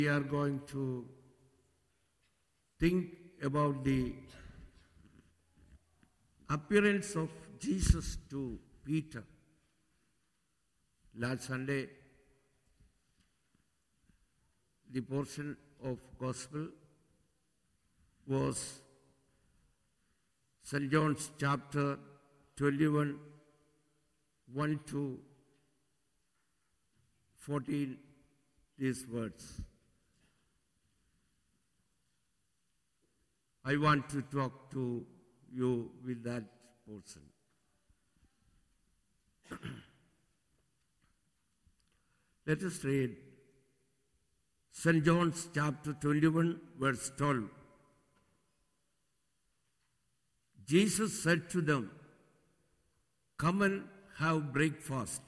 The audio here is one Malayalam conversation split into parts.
we are going to think about the appearance of Jesus to Peter. Last Sunday, the portion of Gospel was St. John's chapter 21, 1 to 14, these words. I want to talk to you with that portion. Let us read St. John's chapter 21, verse 12. Jesus said to them, Come and have breakfast.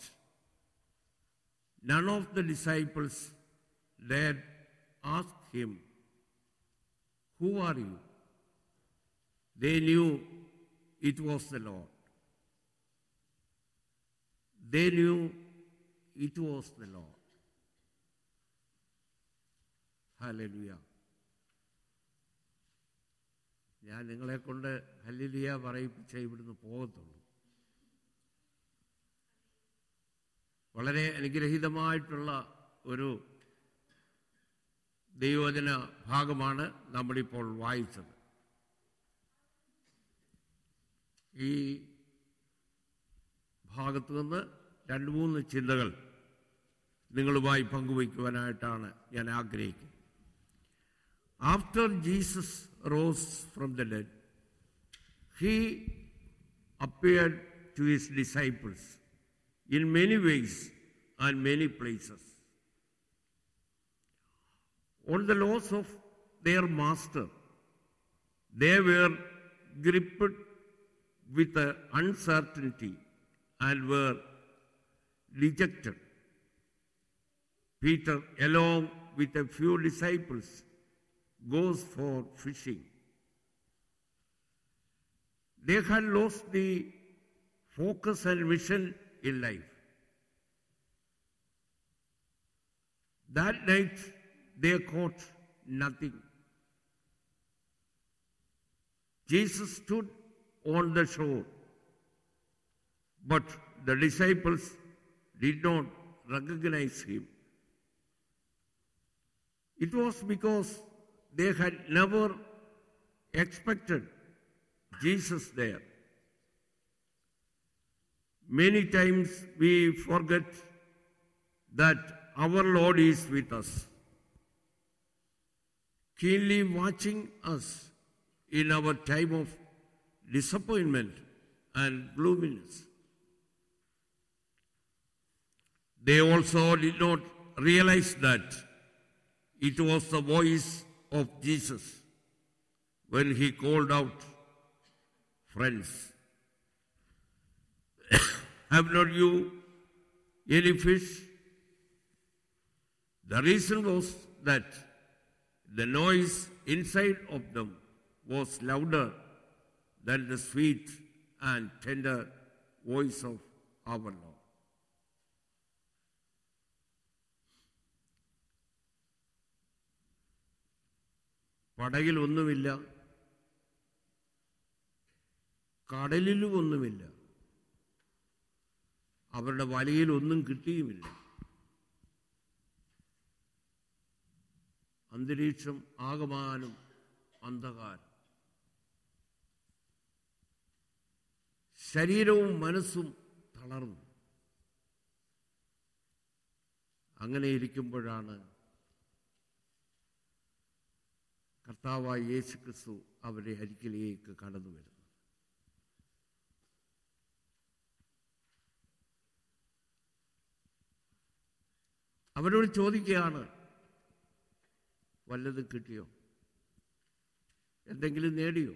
None of the disciples dared ask him, Who are you? They knew it was the Lord. They knew it was the Lord. Hallelujah. ഞാൻ നിങ്ങളെ കൊണ്ട് ഹല്ലിലിയ പറയിപ്പിച്ച ഇവിടുന്ന് പോകത്തുള്ളൂ വളരെ അനുഗ്രഹീതമായിട്ടുള്ള ഒരു ദൈവവചന ഭാഗമാണ് നമ്മളിപ്പോൾ വായിച്ചത് ഈ ഭാഗത്ത് നിന്ന് രണ്ട് മൂന്ന് ചിന്തകൾ നിങ്ങളുമായി പങ്കുവയ്ക്കുവാനായിട്ടാണ് ഞാൻ ആഗ്രഹിക്കുന്നത് after Jesus rose from the dead he appeared to his disciples in many ways and many places. On the laws of their master, they were gripped with a uncertainty and were dejected. Peter, along with a few disciples, goes for fishing. They had lost the focus and vision in life. That night they caught nothing. Jesus stood on the shore, but the disciples did not recognize him. It was because they had never expected Jesus there. Many times we forget that our Lord is with us, keenly watching us in our time of disappointment and gloominess. They also did not realize that it was the voice of Jesus when he called out, Friends. Have not you any fish? The reason was that the noise inside of them was louder than the sweet and tender voice of our Lord. പടകിൽ ഒന്നുമില്ല കടലിലും ഒന്നുമില്ല അവരുടെ വലയിൽ ഒന്നും കിട്ടിയുമില്ല അന്തരീക്ഷം ആകമാനം അന്ധകാരം ശരീരവും മനസ്സും തളർന്നു അങ്ങനെ ഇരിക്കുമ്പോഴാണ് കർത്താവായ യേശു ക്രിസ്തു അവരുടെ അരികിലേക്ക് കടന്നു വരുന്നത് അവരോട് ചോദിക്കുകയാണ് വല്ലതും കിട്ടിയോ എന്തെങ്കിലും നേടിയോ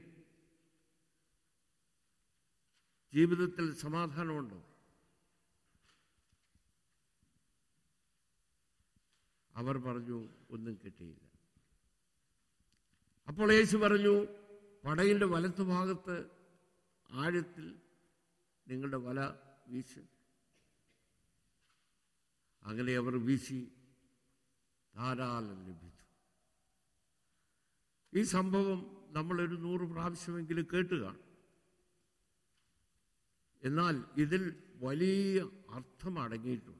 ജീവിതത്തിൽ സമാധാനമുണ്ടോ അവർ പറഞ്ഞു ഒന്നും കിട്ടിയില്ല അപ്പോൾ യേശു പറഞ്ഞു പടയിൻ്റെ വലത്തുഭാഗത്ത് ആഴത്തിൽ നിങ്ങളുടെ വല വീശ് അങ്ങനെ അവർ വീശി ധാരാളം ലഭിച്ചു ഈ സംഭവം നമ്മളൊരു നൂറ് പ്രാവശ്യമെങ്കിലും കേട്ട് കാണും എന്നാൽ ഇതിൽ വലിയ അർത്ഥം അടങ്ങിയിട്ടുണ്ട്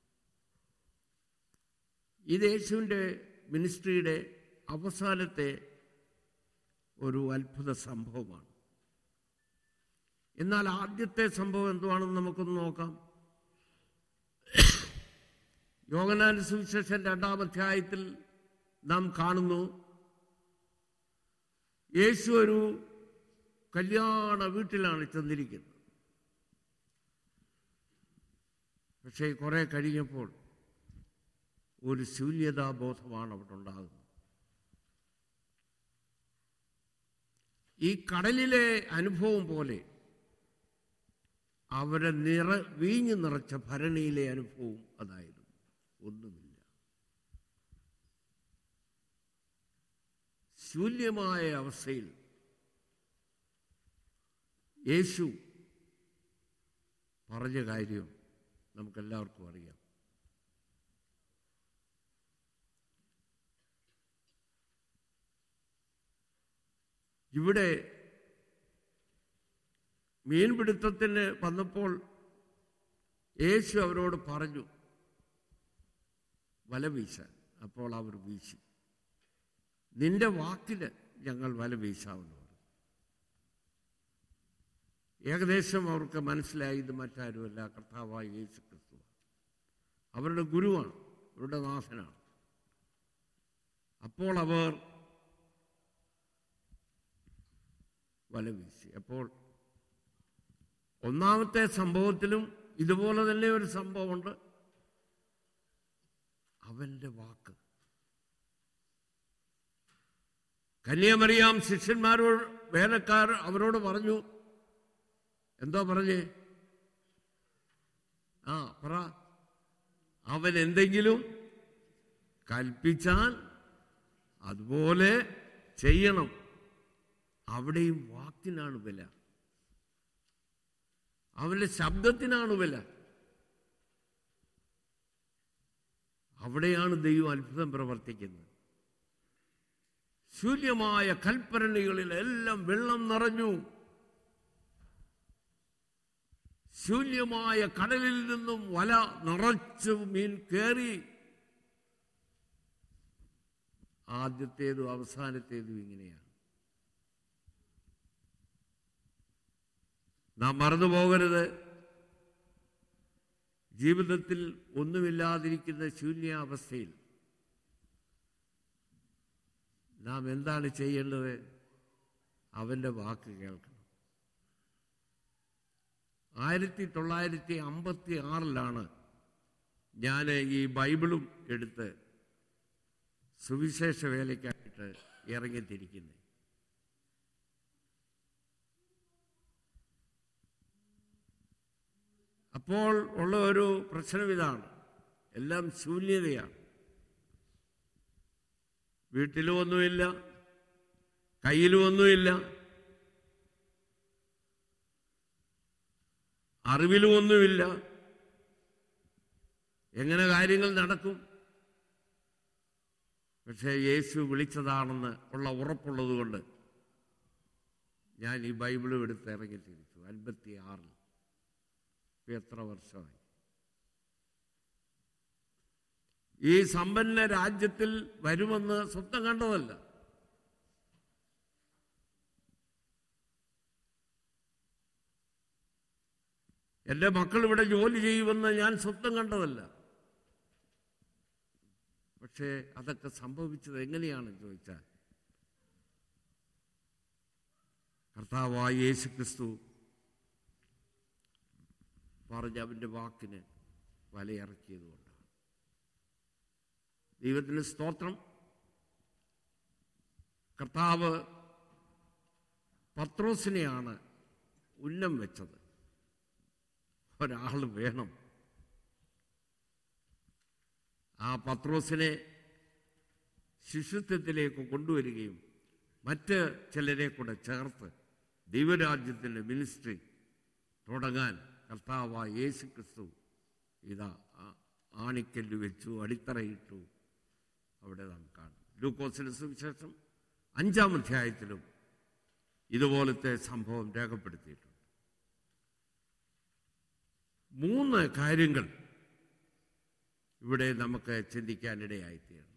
ഇത് യേശുവിൻ്റെ മിനിസ്ട്രിയുടെ അവസാനത്തെ ഒരു അത്ഭുത സംഭവമാണ് എന്നാൽ ആദ്യത്തെ സംഭവം എന്തുവാണെന്ന് നമുക്കൊന്ന് നോക്കാം യോഗനാന സുവിശേഷൻ രണ്ടാം അധ്യായത്തിൽ നാം കാണുന്നു യേശു ഒരു കല്യാണ വീട്ടിലാണ് ചെന്നിരിക്കുന്നത് പക്ഷേ കുറെ കഴിഞ്ഞപ്പോൾ ഒരു ശൂന്യതാബോധമാണ് അവിടെ ഉണ്ടാകുന്നത് ഈ കടലിലെ അനുഭവം പോലെ അവരെ നിറ വീഞ്ഞു നിറച്ച ഭരണിയിലെ അനുഭവം അതായിരുന്നു ഒന്നുമില്ല ശൂന്യമായ അവസ്ഥയിൽ യേശു പറഞ്ഞ കാര്യം നമുക്കെല്ലാവർക്കും അറിയാം ഇവിടെ മീൻപിടുത്തത്തിന് വന്നപ്പോൾ യേശു അവരോട് പറഞ്ഞു വല വീശാൻ അപ്പോൾ അവർ വീശി നിന്റെ വാക്കിന് ഞങ്ങൾ വല വീശാമെന്ന് പറഞ്ഞു ഏകദേശം അവർക്ക് മനസ്സിലായി ഇത് മറ്റാരുമല്ല കർത്താവായ യേശു ക്രിസ്തു അവരുടെ ഗുരുവാണ് അവരുടെ നാഥനാണ് അപ്പോൾ അവർ വല വീശി അപ്പോൾ ഒന്നാമത്തെ സംഭവത്തിലും ഇതുപോലെ തന്നെ ഒരു സംഭവമുണ്ട് അവന്റെ വാക്ക് കന്യാമറിയാം ശിഷ്യന്മാരോട് വേലക്കാർ അവരോട് പറഞ്ഞു എന്തോ പറഞ്ഞേ ആ പറ അവൻ എന്തെങ്കിലും കൽപ്പിച്ചാൽ അതുപോലെ ചെയ്യണം അവിടെയും വാക്കിനാണ് വില അവന്റെ ശബ്ദത്തിനാണ് വില അവിടെയാണ് ദൈവം അത്ഭുതം പ്രവർത്തിക്കുന്നത് ശൂന്യമായ കൽപ്പരണികളിലെല്ലാം വെള്ളം നിറഞ്ഞു ശൂന്യമായ കടലിൽ നിന്നും വല നിറച്ചു മീൻ കയറി ആദ്യത്തേതും അവസാനത്തേതും ഇങ്ങനെയാണ് നാം മറന്നു പോകരുത് ജീവിതത്തിൽ ഒന്നുമില്ലാതിരിക്കുന്ന ശൂന്യാവസ്ഥയിൽ നാം എന്താണ് ചെയ്യേണ്ടത് അവൻ്റെ വാക്ക് കേൾക്കണം ആയിരത്തി തൊള്ളായിരത്തി അമ്പത്തി ആറിലാണ് ഞാൻ ഈ ബൈബിളും എടുത്ത് സുവിശേഷ വേലയ്ക്കായിട്ട് ഇറങ്ങിത്തിരിക്കുന്നത് അപ്പോൾ ഉള്ള ഒരു പ്രശ്നം ഇതാണ് എല്ലാം ശൂന്യതയാണ് വീട്ടിലും ഒന്നുമില്ല കയ്യിലും ഒന്നുമില്ല അറിവിലും ഒന്നുമില്ല എങ്ങനെ കാര്യങ്ങൾ നടക്കും പക്ഷേ യേശു വിളിച്ചതാണെന്ന് ഉള്ള ഉറപ്പുള്ളത് കൊണ്ട് ഞാൻ ഈ ബൈബിളും എടുത്ത് ഇറങ്ങി തിരിച്ചു അൻപത്തി ആറിൽ ഇപ്പൊ എത്ര വർഷമായി ഈ സമ്പന്ന രാജ്യത്തിൽ വരുമെന്ന് സ്വപ്നം കണ്ടതല്ല എൻ്റെ മക്കൾ ഇവിടെ ജോലി ചെയ്യുമെന്ന് ഞാൻ സ്വപ്നം കണ്ടതല്ല പക്ഷേ അതൊക്കെ സംഭവിച്ചത് എങ്ങനെയാണെന്ന് ചോദിച്ചാൽ കർത്താവായ യേശു ക്രിസ്തു പറഞ്ഞ അവൻ്റെ വാക്കിന് വലയിറക്കിയതുകൊണ്ടാണ് ദൈവത്തിന് സ്തോത്രം കർത്താവ് പത്രോസിനെയാണ് ഉന്നം വെച്ചത് ഒരാൾ വേണം ആ പത്രോസിനെ ശിശുത്വത്തിലേക്ക് കൊണ്ടുവരികയും മറ്റ് ചിലരെ കൂടെ ചേർത്ത് ദൈവരാജ്യത്തിൻ്റെ മിനിസ്ട്രി തുടങ്ങാൻ കർത്താവായ യേശു ക്രിസ്തു ഇതാ ആ- ആണിക്കല്ല് വെച്ചു അടിത്തറയിട്ടു അവിടെ നാം കാണും ലൂക്കോസിന്റെ സുവിശേഷം അഞ്ചാം അധ്യായത്തിലും ഇതുപോലത്തെ സംഭവം രേഖപ്പെടുത്തിയിട്ടുണ്ട് മൂന്ന് കാര്യങ്ങൾ ഇവിടെ നമുക്ക് ചിന്തിക്കാനിടയായിത്തീരണം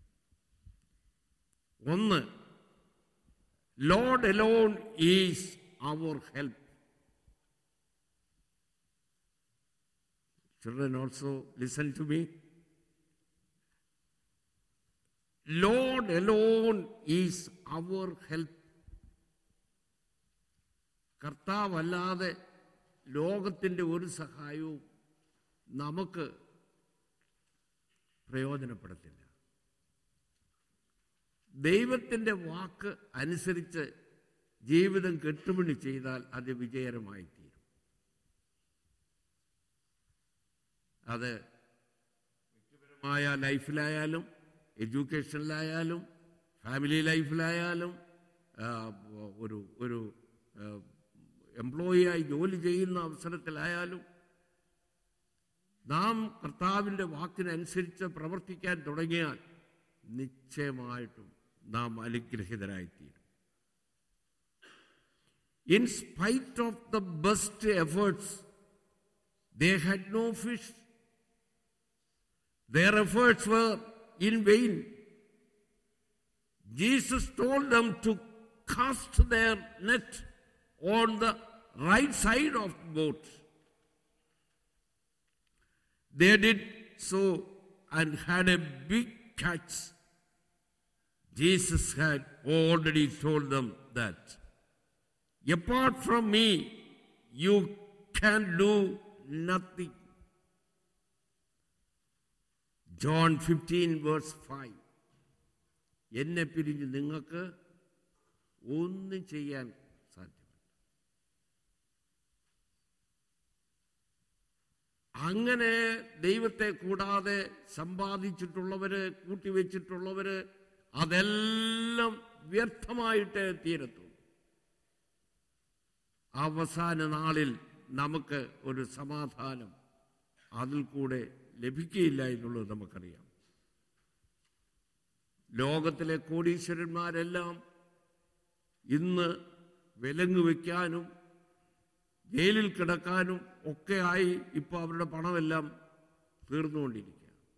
ഒന്ന് Lord alone is our help children also listen to me Lord alone is our help കർത്താവല്ലാതെ ലോകത്തിൻ്റെ ഒരു സഹായവും നമുക്ക് പ്രയോജനപ്പെടത്തില്ല ദൈവത്തിൻ്റെ വാക്ക് അനുസരിച്ച് ജീവിതം കെട്ടുപണി ചെയ്താൽ അത് വിജയകരമായി തീരും അത് വ്യക്തിപരമായ ലൈഫിലായാലും എഡ്യൂക്കേഷനിലായാലും ഫാമിലി ലൈഫിലായാലും ആ, ഒരു ഒരു എംപ്ലോയിയായി ജോലി ചെയ്യുന്ന അവസരത്തിലായാലും നാം കർത്താവിൻ്റെ വാക്കിനനുസരിച്ച് പ്രവർത്തിക്കാൻ തുടങ്ങിയാൽ നിശ്ചയമായിട്ടും നാം അനുഗ്രഹിതരായിത്തീരും in spite of the best efforts they had no fish Their efforts were in vain. Jesus told them to cast their net on the right side of the boat. They did so and had a big catch. Jesus had already told them that apart from me, you can do nothing. John fifteen verse five എന്നെ പിരിഞ്ഞ് നിങ്ങൾക്ക് ഒന്നും ചെയ്യാൻ സാധ്യമല്ല അങ്ങനെ ദൈവത്തെ കൂടാതെ സമ്പാദിച്ചിട്ടുള്ളവര് കൂട്ടിവെച്ചിട്ടുള്ളവര് അതെല്ലാം വ്യർത്ഥമായിട്ട് തീരത്തുള്ളൂ അവസാന നാളിൽ നമുക്ക് ഒരു സമാധാനം അതിൽ കൂടെ ലഭിക്കുകയില്ല എന്നുള്ളത് നമുക്കറിയാം ലോകത്തിലെ കോടീശ്വരന്മാരെല്ലാം ഇന്ന് വിലങ്ങ് വയ്ക്കാനും ജയിലിൽ കിടക്കാനും ഒക്കെയായി ഇപ്പോൾ അവരുടെ പണമെല്ലാം തീർന്നുകൊണ്ടിരിക്കുക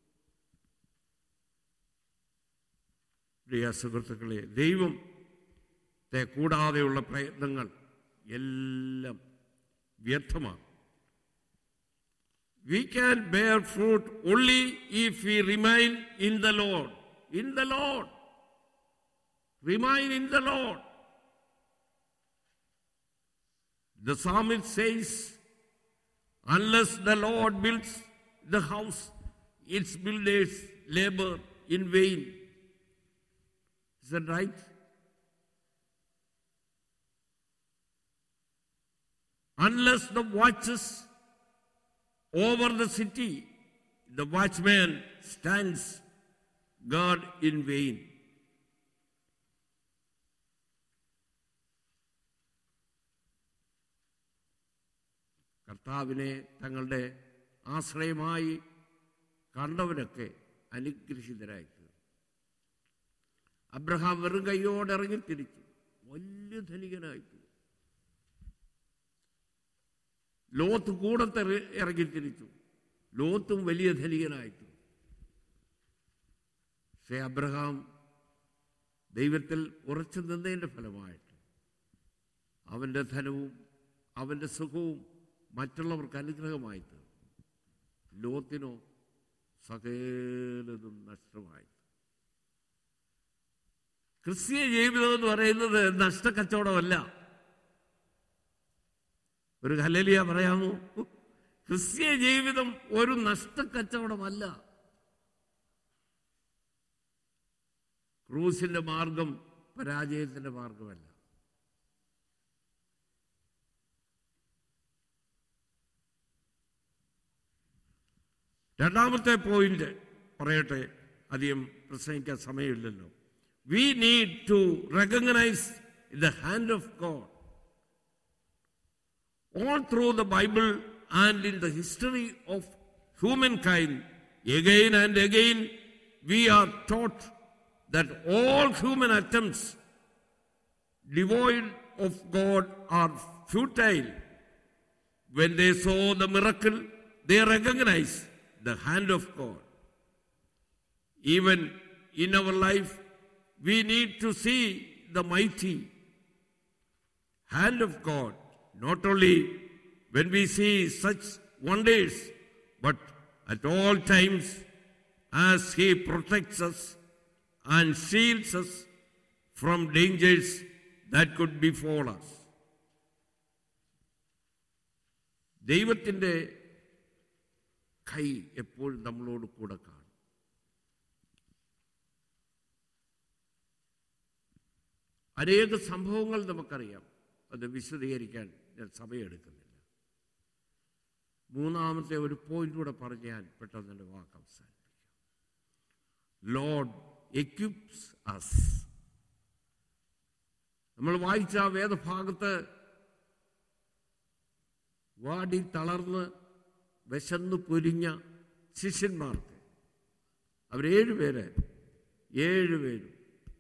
പ്രിയ സുഹൃത്തുക്കളെ ദൈവത്തെ കൂടാതെയുള്ള പ്രയത്നങ്ങൾ എല്ലാം വ്യർത്ഥമാണ് We can bear fruit only if we remain in the Lord. In the Lord. Remain in the Lord. The psalmist says, Unless the Lord builds the house, its builders labor in vain. Is that right? Unless the watches over the city, the watchman stands guard in vain. കർത്താവിനെ തങ്ങളുടെ ആശ്രയമായി കണ്ടവരൊക്കെ അനുഗ്രഹിതരായി തീർന്നു. അബ്രഹാം വെറും കൈയോടെ ഇറങ്ങി തിരിച്ചു വലിയ ധനികനായി തീർന്നു. ലോത്ത് കൂടത്തെ ഇറ- ഇറങ്ങി തിരിച്ചു ലോത്തും വലിയ ധനികനായി തീർന്നു. പക്ഷേ അബ്രഹാം ദൈവത്തിൽ ഉറച്ചു നിന്നതിൻ്റെ ഫലമായിട്ട് അവൻ്റെ ധനവും അവൻ്റെ സുഖവും മറ്റുള്ളവർക്ക് അനുഗ്രഹമായി തീർന്നു ലോത്തിനോ സകലതും നഷ്ടമായി ക്രിസ്തീയ ജീവിതം എന്ന് പറയുന്നത് നഷ്ടക്കച്ചവടമല്ല ഒരു ഹലലിയ പറയാമോ ക്രിസ്തീയ ജീവിതം ഒരു നഷ്ടക്കച്ചവടമല്ല ക്രൂസിന്റെ മാർഗം പരാജയത്തിന്റെ മാർഗമല്ല രണ്ടാമത്തെ പോയിന്റ് പറയട്ടെ അധികം പ്രസംഗിക്കാൻ സമയമില്ലല്ലോ we need to recognise the hand of God all through the Bible and in the history of humankind, again and again, we are taught that all human attempts devoid of God are futile. When they saw the miracle, they recognize the hand of God. Even in our life, we need to see the mighty hand of God, not only when we see such wonders, but at all times as He protects us and shields us from dangers that could befall us. ദൈവത്തിൻ്റെ കൈ എപ്പോഴും നമ്മളോട് കൂടെ കാണും അനേക സംഭവങ്ങൾ നമുക്കറിയാം അത് വിശദീകരിക്കാൻ ഞാൻ സമയമെടുക്കുന്നില്ല മൂന്നാമത്തെ ഒരു പോയിന്റ് കൂടെ പറഞ്ഞ് ഞാൻ പെട്ടെന്ന് എൻ്റെ വാക്ക് അവസാനിപ്പിക്കാം ലോഡ് എക്യുപ്സ് അസ് നമ്മൾ വായിച്ച ആ വേദഭാഗത്ത് വാടി തളർന്ന് വിശന്ന് പൊരിഞ്ഞ ശിഷ്യന്മാർക്ക് അവരേഴുപേര് ഏഴുപേരും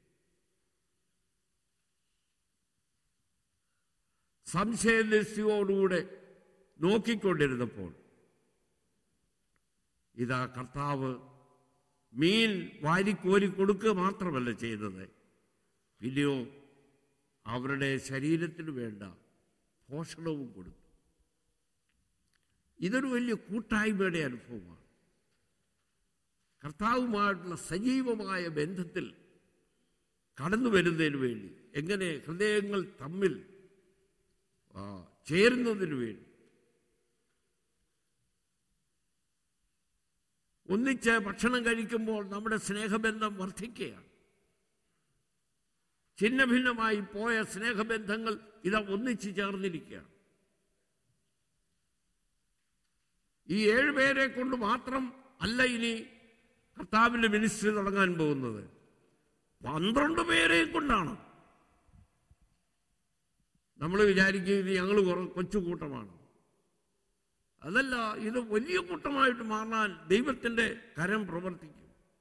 സംശയദൃഷ്ടിയോടുകൂടെ നോക്കിക്കൊണ്ടിരുന്നപ്പോൾ ഇതാ കർത്താവ് മീൻ വാരിക്കോരി കൊടുക്കുക മാത്രമല്ല ചെയ്തത് പിന്നെയോ അവരുടെ ശരീരത്തിന് വേണ്ട പോഷണവും കൊടുത്തു ഇതൊരു വലിയ കൂട്ടായ്മയുടെ അനുഭവമാണ് കർത്താവുമായിട്ടുള്ള സജീവമായ ബന്ധത്തിൽ കടന്നു വരുന്നതിന് വേണ്ടി എങ്ങനെ ഹൃദയങ്ങൾ തമ്മിൽ ആ, ചേരുന്നതിന് വേണ്ടി ഒന്നിച്ച് ഭക്ഷണം കഴിക്കുമ്പോൾ നമ്മുടെ സ്നേഹബന്ധം വർദ്ധിക്കുകയാണ് ഛിന്ന ഭിന്നമായി പോയ സ്നേഹബന്ധങ്ങൾ ഇതാ ഒന്നിച്ച് ചേർന്നിരിക്കുകയാണ് ഈ ഏഴുപേരെ കൊണ്ട് മാത്രം അല്ല ഇനി കർത്താവിന്റെ മിനിസ്ട്രി തുടങ്ങാൻ പോകുന്നത് പന്ത്രണ്ട് പേരെ കൊണ്ടാണ് നമ്മൾ വിചാരിക്കും ഇത് ഞങ്ങൾ കൊച്ചു കൂട്ടമാണ് അതല്ല ഇത് വലിയ കൂട്ടമായിട്ട് മാറാൻ ദൈവത്തിന്റെ കരം പ്രവർത്തിക്കും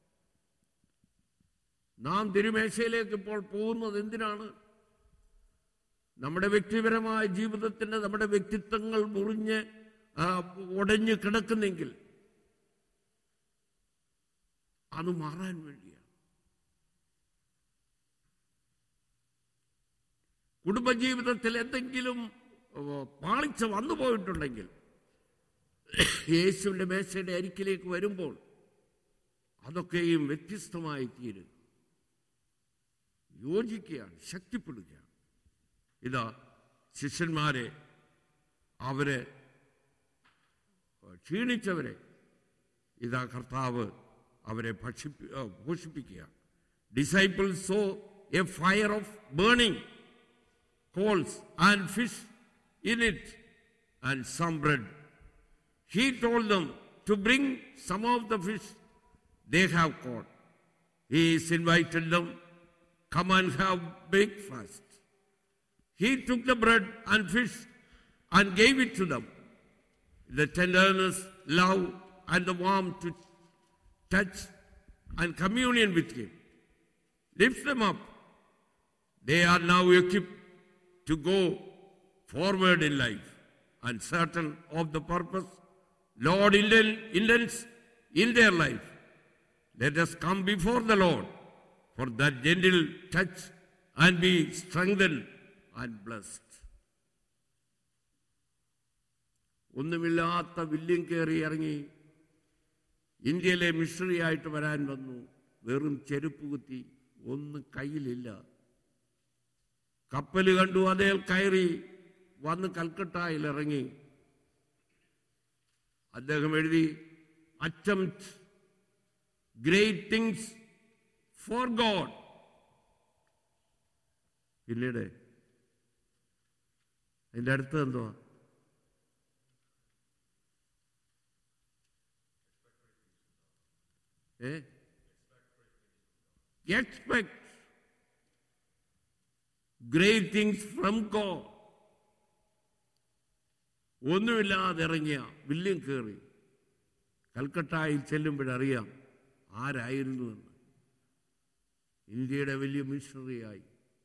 നാം തിരുമേശയിലേക്ക് ഇപ്പോൾ പോകുന്നത് എന്തിനാണ് നമ്മുടെ വ്യക്തിപരമായ ജീവിതത്തിന്റെ നമ്മുടെ വ്യക്തിത്വങ്ങൾ മുറിഞ്ഞ് ആ, ഉടഞ്ഞ് കിടക്കുന്നെങ്കിൽ അത് മാറാൻ വേണ്ടിയാണ് കുടുംബജീവിതത്തിൽ എന്തെങ്കിലും ഓ, പാളിച്ച വന്നു പോയിട്ടുണ്ടെങ്കിൽ യേശുവിന്റെ മേശയുടെ അരിക്കിലേക്ക് വരുമ്പോൾ അതൊക്കെയും വ്യത്യസ്തമായി തീരും യോജിക്കുകയാണ് ശക്തിപ്പെടുകയാണ് ഇതാ ശിഷ്യന്മാരെ അവരെ ക്ഷീണിച്ചവരെ ഇതാ കർത്താവ് അവരെ ഭക്ഷിപ്പി ആ, പോഷിപ്പിക്കുക disciple saw a fire of burning coals and fish in it and some bread. He told them to bring some of the fish they have caught. He has invited them, come and have breakfast. He took the bread and fish and gave it to them. The tenderness, love, and the warmth to touch and communion with Him. Lifts them up. They are now equipped to go forward in life and certain of the purpose Lord intend- intends in their life. Let us come before the Lord for that gentle touch and be strengthened and blessed. ഒന്നുമില്ലാത്ത വില്യം കയറി ഇറങ്ങി ഇന്ത്യയിലെ മിഷണറി ആയിട്ട് വരാൻ വന്നു വെറും ചെരുപ്പ് കുത്തി ഒന്നും കയ്യിലില്ല കപ്പൽ കണ്ടു അതേ കയറി വന്ന് കൽക്കട്ടയിൽ ഇറങ്ങി അദ്ദേഹം എഴുതി attempt great things for God പിന്നീട് അതിൻ്റെ അടുത്ത് എന്തുവാ ഏ expect great things from God ഒന്നുമില്ലാതെ ഇറങ്ങിയ വില്യം കയറി കൽക്കട്ടയിൽ ചെല്ലുമ്പോഴറിയാം ആരായിരുന്നുവെന്ന് ഇന്ത്യയുടെ വലിയ മിഷണറിയായി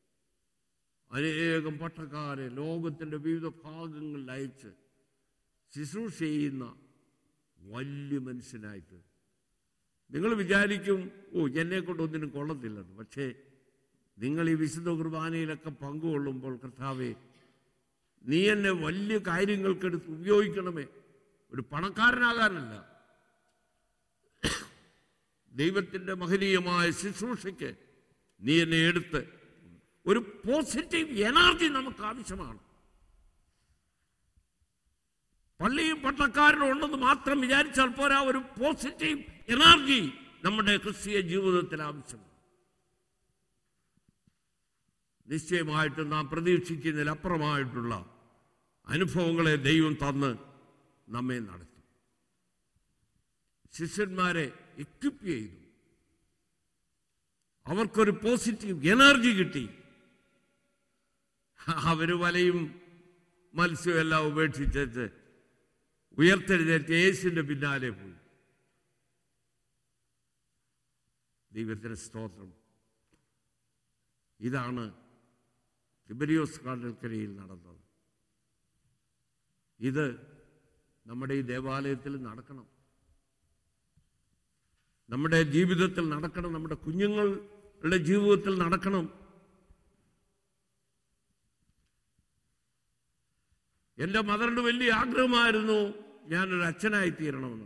അനേകം പട്ടക്കാരെ ലോകത്തിൻ്റെ വിവിധ ഭാഗങ്ങളിൽ അയച്ച് ശുശ്രൂഷ ചെയ്യുന്ന വലിയ മനുഷ്യനായിട്ട് നിങ്ങൾ വിചാരിക്കും ഓ എന്നെ കൊണ്ടൊന്നിനും കൊള്ളത്തില്ലെന്ന് പക്ഷേ നിങ്ങൾ ഈ വിശുദ്ധ കുർബാനയിലൊക്കെ പങ്കുകൊള്ളുമ്പോൾ കർത്താവെ നീ എന്നെ വലിയ കാര്യങ്ങൾക്കെടുത്ത് ഉപയോഗിക്കണമേ ഒരു പണക്കാരനാകാനല്ല ദൈവത്തിൻ്റെ മഹനീയമായ ശുശ്രൂഷയ്ക്ക് നീ എന്നെ എടുത്ത് ഒരു പോസിറ്റീവ് എനർജി നമുക്ക് ആവശ്യമാണ് പള്ളിയും പട്ടക്കാരനും ഉണ്ടെന്ന് മാത്രം വിചാരിച്ചാൽ പോരാ ഒരു പോസിറ്റീവ് എനർജി നമ്മുടെ ക്രിസ്തീയ ജീവിതത്തിൽ ആവശ്യമാണ് നിശ്ചയമായിട്ടും നാം പ്രതീക്ഷിക്കുന്നതിലപ്പുറമായിട്ടുള്ള അനുഭവങ്ങളെ ദൈവം തന്ന് നമ്മെ നടത്തും ശിഷ്യന്മാരെ എക്വിപ്പ് ചെയ്തു അവർക്കൊരു പോസിറ്റീവ് എനർജി കിട്ടി അവര് വലയും മത്സ്യവും എല്ലാം ഉപേക്ഷിച്ചിട്ട് ഉയർത്തെഴുന്നേറ്റ് യേശുവിന്റെ പിന്നാലെ പോയി ദൈവത്തിന് സ്തോത്രം ഇതാണ് തിബരിയോസ് കടൽക്കരയിൽ നടന്നത് ഇത് നമ്മുടെ ഈ ദേവാലയത്തിൽ നടക്കണം നമ്മുടെ ജീവിതത്തിൽ നടക്കണം നമ്മുടെ കുഞ്ഞുങ്ങളുടെ ജീവിതത്തിൽ നടക്കണം എൻ്റെ മദറിന് വലിയ ആഗ്രഹമായിരുന്നു ഞാനൊരു അച്ഛനായി തീരണമെന്നുള്ളത്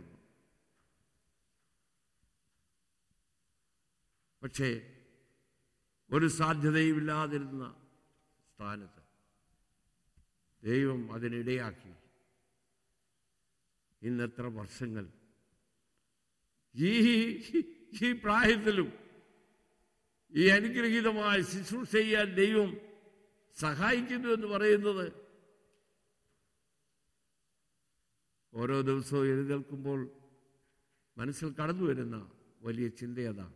പക്ഷേ ഒരു സാധ്യതയുമില്ലാതിരുന്ന സ്ഥാനത്ത് ദൈവം അതിനിടയാക്കി ഇന്നെത്ര വർഷങ്ങൾ ഈ ഈ പ്രായത്തിലും ഈ അനുഗ്രഹീതമായ ശുശ്രൂഷ ചെയ്യാൻ ദൈവം സഹായിക്കുന്നു എന്ന് പറയുന്നത് ഓരോ ദിവസവും എഴുന്നേൽക്കുമ്പോൾ മനസ്സിൽ കടന്നു വരുന്ന വലിയ ചിന്ത അതാണ്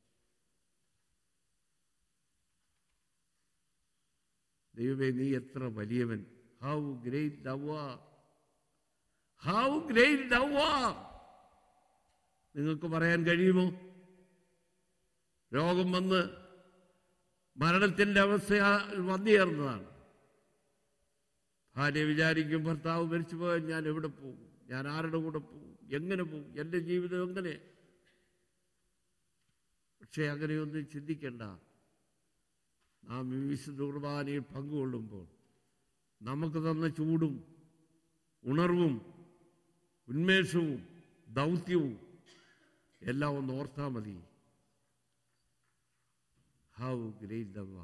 ദൈവമേ നീ എത്ര വലിയവൻ how great thou how great thou നിങ്ങൾക്ക് പറയാൻ കഴിയുമോ രോഗം വന്ന് മരണത്തിൻ്റെ അവസ്ഥ വന്നുചേർന്നതാണ് ഭാര്യ വിചാരിക്കും ഭർത്താവ് മരിച്ചു പോയാൽ ഞാൻ എവിടെ പോകും ഞാൻ ആരുടെ കൂടെ പോകും എങ്ങനെ പോകും എൻ്റെ ജീവിതം എങ്ങനെ പക്ഷേ അങ്ങനെയൊന്നും ചിന്തിക്കണ്ട നാം ഈ വിശുദ്ധ കുർബാനയിൽ പങ്കുകൊള്ളുമ്പോൾ നമുക്ക് തന്ന ചൂടും ഉണർവും ഉന്മേഷവും ദൗത്യവും എല്ലാം ഒന്ന് ഓർത്താൽ മതി ഹൗ ഗ്രേറ്റ് ദ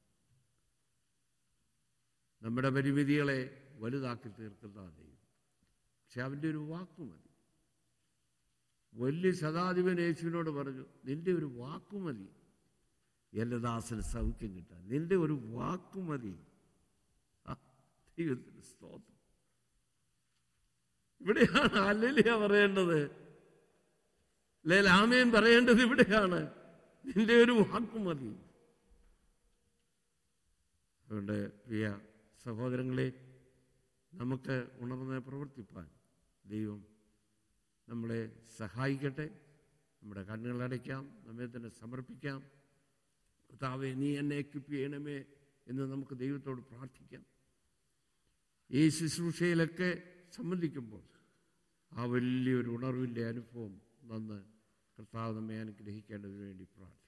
നമ്മുടെ പരിമിതികളെ വലുതാക്കി തീർക്കുന്ന ദൈവം പക്ഷെ അവൻ്റെ ഒരു വാക്കു മതി വലിയ ശതാധിപൻ യേശുവിനോട് പറഞ്ഞു നിന്റെ ഒരു വാക്കു മതി എൻ്റെ ദാസന് സൗഖ്യം കിട്ടാൻ നിന്റെ ഒരു വാക്കു മതി ആ, ദൈവത്തിന് സ്തോത്രം ഇവിടെയാണ് അല്ലലിയ പറയേണ്ടത് അല്ലെ ലാമയും പറയേണ്ടത് ഇവിടെയാണ് നിന്റെ ഒരു വാക്കു മതി അതുകൊണ്ട് പ്രിയ സഹോദരങ്ങളെ നമുക്ക് ഉണർന്ന് പ്രവർത്തിപ്പാൻ ദൈവം നമ്മളെ സഹായിക്കട്ടെ നമ്മുടെ കണ്ണുകളടയ്ക്കാം നമ്മെ തന്നെ സമർപ്പിക്കാം കർത്താവെ നീ എന്നെ എക്വിപ്പ് ചെയ്യണമേ എന്ന് നമുക്ക് ദൈവത്തോട് പ്രാർത്ഥിക്കാം ഈ ശുശ്രൂഷയിലൊക്കെ സംബന്ധിക്കുമ്പോൾ ആ വലിയൊരു ഉണർവിൻ്റെ അനുഭവം നന്ന് കർത്താവ് നമ്മെ അനുഗ്രഹിക്കേണ്ടതിന് വേണ്ടി പ്രാർത്ഥിക്കും